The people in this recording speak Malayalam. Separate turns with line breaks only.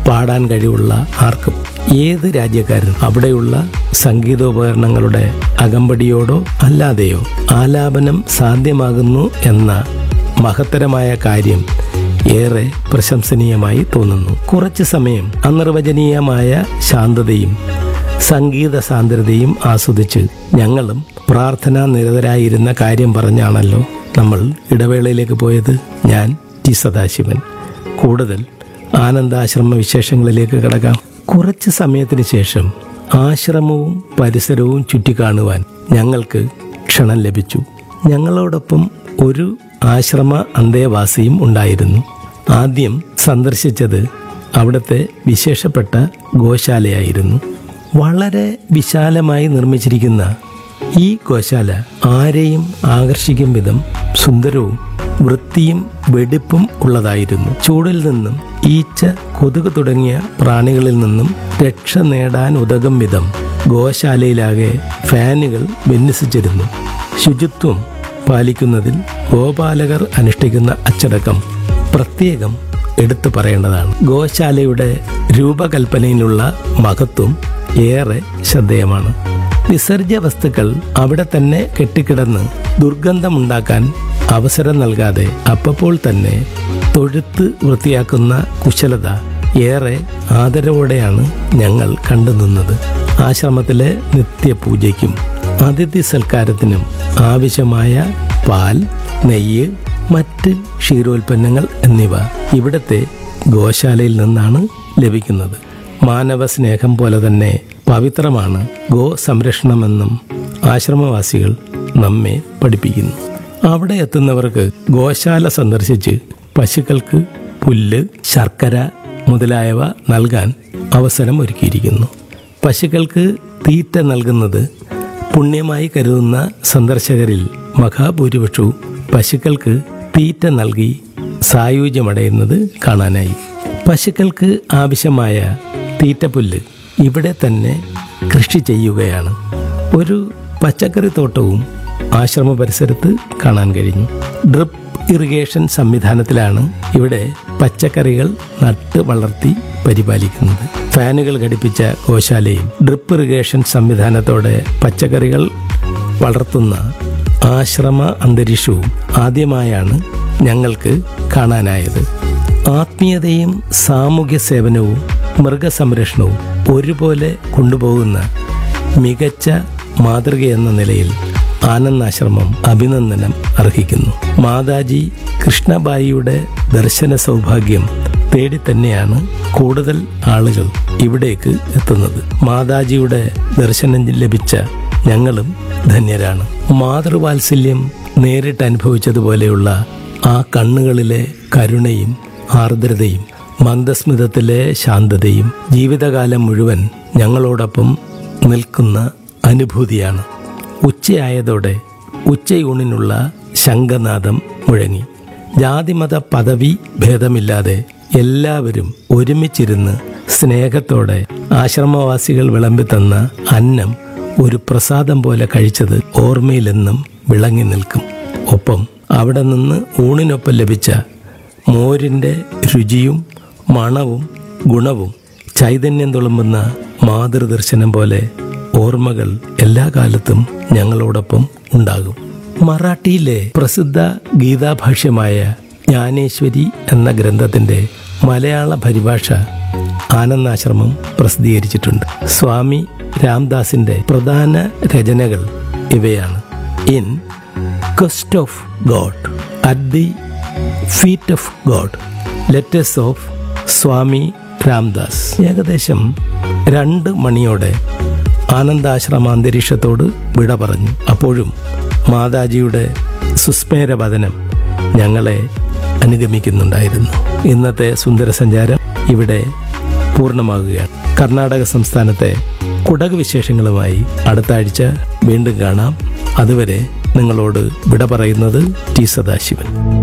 പാടാൻ കഴിവുള്ള ആർക്കും ഏത് രാജ്യക്കാരനും അവിടെയുള്ള സംഗീതോപകരണങ്ങളുടെ അകമ്പടിയോടോ അല്ലാതെയോ ആലാപനം സാധ്യമാകുന്നു എന്ന മഹത്തരമായ കാര്യം ഏറെ പ്രശംസനീയമായി തോന്നുന്നു കുറച്ചു സമയം അനിർവചനീയമായ ശാന്തതയും സംഗീത സാന്ദ്രതയും ആസ്വദിച്ച് ഞങ്ങളും പ്രാർത്ഥനാ നിരതരായിരുന്ന കാര്യം പറഞ്ഞാണല്ലോ നമ്മൾ ഇടവേളയിലേക്ക് പോയത് ഞാൻ ടി സദാശിവൻ കൂടുതൽ ആനന്ദാശ്രമ വിശേഷങ്ങളിലേക്ക് കടക്കാം കുറച്ച് സമയത്തിന് ശേഷം ആശ്രമവും പരിസരവും ചുറ്റിക്കാണുവാൻ ഞങ്ങൾക്ക് ക്ഷണം ലഭിച്ചു ഞങ്ങളോടൊപ്പം ഒരു ആശ്രമ അന്തേവാസിയും ഉണ്ടായിരുന്നു ആദ്യം സന്ദർശിച്ചത് അവിടുത്തെ വിശേഷപ്പെട്ട ഗോശാലയായിരുന്നു വളരെ വിശാലമായി നിർമ്മിച്ചിരിക്കുന്ന ഈ ഗോശാല ആരെയും ആകർഷിക്കും വിധം സുന്ദരവും വൃത്തിയും വെടിപ്പും ഉള്ളതായിരുന്നു ചൂടിൽ നിന്നും ഈച്ച കൊതുക് തുടങ്ങിയ പ്രാണികളിൽ നിന്നും രക്ഷ നേടാൻ ഉതകും വിധം ഗോശാലയിലാകെ ഫാനുകൾ വിന്യസിച്ചിരുന്നു ശുചിത്വം പാലിക്കുന്നതിൽ ഗോപാലകർ അനുഷ്ഠിക്കുന്ന അച്ചടക്കം പ്രത്യേകം എടുത്തു പറയേണ്ടതാണ് ഗോശാലയുടെ രൂപകൽപ്പനയിലുള്ള മഹത്വം ഏറെ ശ്രദ്ധേയമാണ് വിസർജ്യ വസ്തുക്കൾ അവിടെ തന്നെ കെട്ടിക്കിടന്ന് ദുർഗന്ധമുണ്ടാക്കാൻ അവസരം നൽകാതെ അപ്പപ്പോൾ തന്നെ തൊഴുത്ത് വൃത്തിയാക്കുന്ന കുശലത ഏറെ ആദരവോടെയാണ് ഞങ്ങൾ കണ്ടുനിന്നത് ആശ്രമത്തിലെ നിത്യപൂജയ്ക്കും അതിഥി സൽക്കാരത്തിനും ആവശ്യമായ പാൽ നെയ്യ് മറ്റ് ക്ഷീരോൽപ്പന്നങ്ങൾ എന്നിവ ഇവിടത്തെ ഗോശാലയിൽ നിന്നാണ് ലഭിക്കുന്നത് മാനവ സ്നേഹം പോലെ തന്നെ പവിത്രമാണ് ഗോ സംരക്ഷണമെന്നും ആശ്രമവാസികൾ നമ്മെ പഠിപ്പിക്കുന്നു അവിടെ എത്തുന്നവർക്ക് ഗോശാല സന്ദർശിച്ച് പശുക്കൾക്ക് പുല്ല് ശർക്കര മുതലായവ നൽകാൻ അവസരം ഒരുക്കിയിരിക്കുന്നു പശുക്കൾക്ക് തീറ്റ നൽകുന്നത് പുണ്യമായി കരുതുന്ന സന്ദർശകരിൽ മഹാഭൂരിപക്ഷവും പശുക്കൾക്ക് തീറ്റ നൽകി സായുജ്യമടയുന്നത് കാണാനായി പശുക്കൾക്ക് ആവശ്യമായ തീറ്റപ്പുല്ല് ഇവിടെ തന്നെ കൃഷി ചെയ്യുകയാണ് ഒരു പച്ചക്കറി തോട്ടവും ആശ്രമ പരിസരത്ത് കാണാൻ കഴിഞ്ഞു ഡ്രിപ്പ് ഇറിഗേഷൻ സംവിധാനത്തിലാണ് ഇവിടെ പച്ചക്കറികൾ നട്ട് വളർത്തി പരിപാലിക്കുന്നത് ഫാനുകൾ ഘടിപ്പിച്ച ഗോശാലയിൽ ഡ്രിപ്പ് ഇറിഗേഷൻ സംവിധാനത്തോടെ പച്ചക്കറികൾ വളർത്തുന്ന ആശ്രമ അന്തരീക്ഷവും ആദ്യമായാണ് ഞങ്ങൾക്ക് കാണാനായത് ആത്മീയതയും സാമൂഹ്യ സേവനവും മൃഗസംരക്ഷണവും ഒരുപോലെ കൊണ്ടുപോകുന്ന മികച്ച മാതൃകയെന്ന നിലയിൽ ആനന്ദാശ്രമം അഭിനന്ദനം അർഹിക്കുന്നു മാതാജി കൃഷ്ണബായിയുടെ ദർശന സൗഭാഗ്യം തേടി തന്നെയാണ് കൂടുതൽ ആളുകൾ ഇവിടേക്ക് എത്തുന്നത് മാതാജിയുടെ ദർശനം ലഭിച്ച ഞങ്ങളും ധന്യരാണ് മാതൃവാത്സല്യം നേരിട്ട് അനുഭവിച്ചതുപോലെയുള്ള ആ കണ്ണുകളിലെ കരുണയും ആർദ്രതയും മന്ദസ്മിതത്തിലെ ശാന്തതയും ജീവിതകാലം മുഴുവൻ ഞങ്ങളോടൊപ്പം നിൽക്കുന്ന അനുഭൂതിയാണ് ഉച്ചയായതോടെ ഉച്ചയൂണിനുള്ള ശംഖനാദം മുഴങ്ങി ജാതിമത പദവി ഭേദമില്ലാതെ എല്ലാവരും ഒരുമിച്ചിരുന്ന് സ്നേഹത്തോടെ ആശ്രമവാസികൾ വിളമ്പി തന്ന അന്നം ഒരു പ്രസാദം പോലെ കഴിച്ചത് ഓർമ്മയിലെന്നും വിളങ്ങി നിൽക്കും ഒപ്പം അവിടെ നിന്ന് ഊണിനൊപ്പം ലഭിച്ച മോരിൻ്റെ രുചിയും മണവും ഗുണവും ചൈതന്യം തുളുമ്പുന്ന മാതൃദർശനം പോലെ ഓർമ്മകൾ എല്ലാ കാലത്തും ഞങ്ങളോടൊപ്പം ഉണ്ടാകും മറാഠിയിലെ പ്രസിദ്ധ ഗീതാഭാഷ്യമായ ജ്ഞാനേശ്വരി എന്ന ഗ്രന്ഥത്തിന്റെ മലയാള പരിഭാഷ ആനന്ദാശ്രമം പ്രസിദ്ധീകരിച്ചിട്ടുണ്ട് സ്വാമി രാംദാസിന്റെ പ്രധാന രചനകൾ ഇവയാണ് in quest of God at the feet of God letters of Swami Ramdas ഏകദേശം രണ്ട് മണിയോടെ ആനന്ദാശ്രമ അന്തരീക്ഷത്തോട് വിട പറഞ്ഞു അപ്പോഴും മാതാജിയുടെ സുസ്മേരവദനം ഞങ്ങളെ അനുഗമിക്കുന്നുണ്ടായിരുന്നു ഇന്നത്തെ സുന്ദര സഞ്ചാരം ഇവിടെ പൂർണ്ണമാകുകയാണ് കർണാടക സംസ്ഥാനത്തെ കുടക് വിശേഷങ്ങളുമായി അടുത്ത ആഴ്ച വീണ്ടും കാണാം അതുവരെ നിങ്ങളോട് വിട പറയുന്നത് ടി സദാശിവൻ